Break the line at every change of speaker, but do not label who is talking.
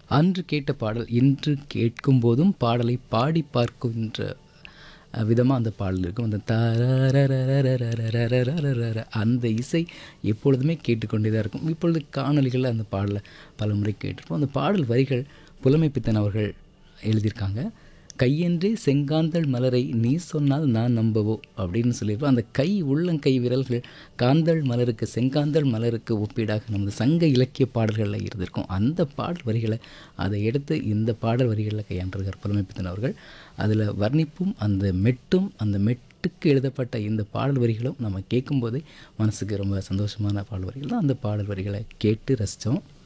அன்று கேட்ட பாடல் இன்று கேட்கும் போதும் பாடலை பாடி பார்க்கின்ற விதமாக அந்த பாடல் இருக்கும் அந்த தரரரரரரரரரரரரரர அந்த இசை எப்பொழுதுமே கேட்டுக்கொண்டே தான் இருக்கும் இப்பொழுது காணொலிகளில் அந்த பாடலை பல முறை கேட்டிருப்போம் அந்த பாடல் வரிகள் புலமை பித்தன் அவர்கள் எழுதியிருக்காங்க கையென்றே செங்காந்தள் மலரை நீ சொன்னால் நான் நம்பவோ அப்படின்னு சொல்லியிருப்போம் அந்த கை உள்ளங்கை விரல்கள் காந்தள் மலருக்கு செங்காந்தள் மலருக்கு ஒப்பீடாக நமது சங்க இலக்கிய பாடல்களில் இருந்திருக்கும் அந்த பாடல் வரிகளை அதை எடுத்து இந்த பாடல் வரிகளில் கையாண்டிருக்கார் புலமைப்பித்தன் அவர்கள் அதில் வர்ணிப்பும் அந்த மெட்டும் அந்த மெட்டுக்கு எழுதப்பட்ட இந்த பாடல் வரிகளும் நம்ம கேட்கும்போதே மனசுக்கு ரொம்ப சந்தோஷமான பாடல் வரிகள் தான் அந்த பாடல் வரிகளை கேட்டு ரசித்தோம்